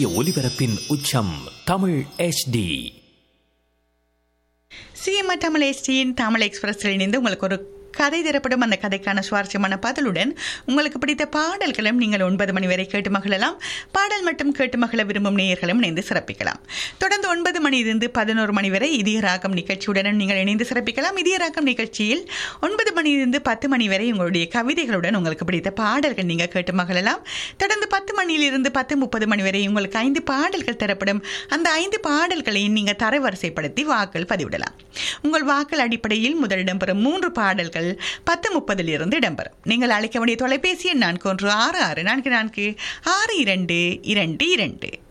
ஒலிபரப்பின் உச்சம் Tamil HD CMR Tamil எஸ்டியின் தமிழ் எக்ஸ்பிரஸில் இணைந்து உங்களுக்கு ஒரு கதை தரப்படும் அந்த கதைக்கான சுவாரஸ்யமான பதிலுடன் உங்களுக்கு பிடித்த பாடல்களும் நீங்கள் ஒன்பது மணி வரை கேட்டு மகிழலாம் பாடல் மட்டும் கேட்டு மகிழ விரும்பும் நேயர்களும் இணைந்து சிறப்பிக்கலாம் தொடர்ந்து ஒன்பது மணியிலிருந்து பதினோரு மணி வரை இதய ராகம் நிகழ்ச்சியுடன் நீங்கள் இணைந்து சிறப்பிக்கலாம் இதய ராகம் நிகழ்ச்சியில் ஒன்பது மணியிலிருந்து பத்து மணி வரை உங்களுடைய கவிதைகளுடன் உங்களுக்கு பிடித்த பாடல்கள் நீங்கள் கேட்டு மகிழலாம் தொடர்ந்து பத்து மணியிலிருந்து பத்து முப்பது மணி வரை உங்களுக்கு ஐந்து பாடல்கள் தரப்படும் அந்த ஐந்து பாடல்களையும் நீங்கள் தரவரிசைப்படுத்தி வாக்கள் பதிவிடலாம் உங்கள் வாக்கள் அடிப்படையில் முதல் இடம்பெறும் மூன்று பாடல்கள் பத்து முப்பதில் இருந்து இடம்பெறும் நீங்கள் அழைக்க வேண்டிய தொலைபேசி எண் நான்கு ஒன்று ஆறு ஆறு நான்கு நான்கு ஆறு இரண்டு இரண்டு இரண்டு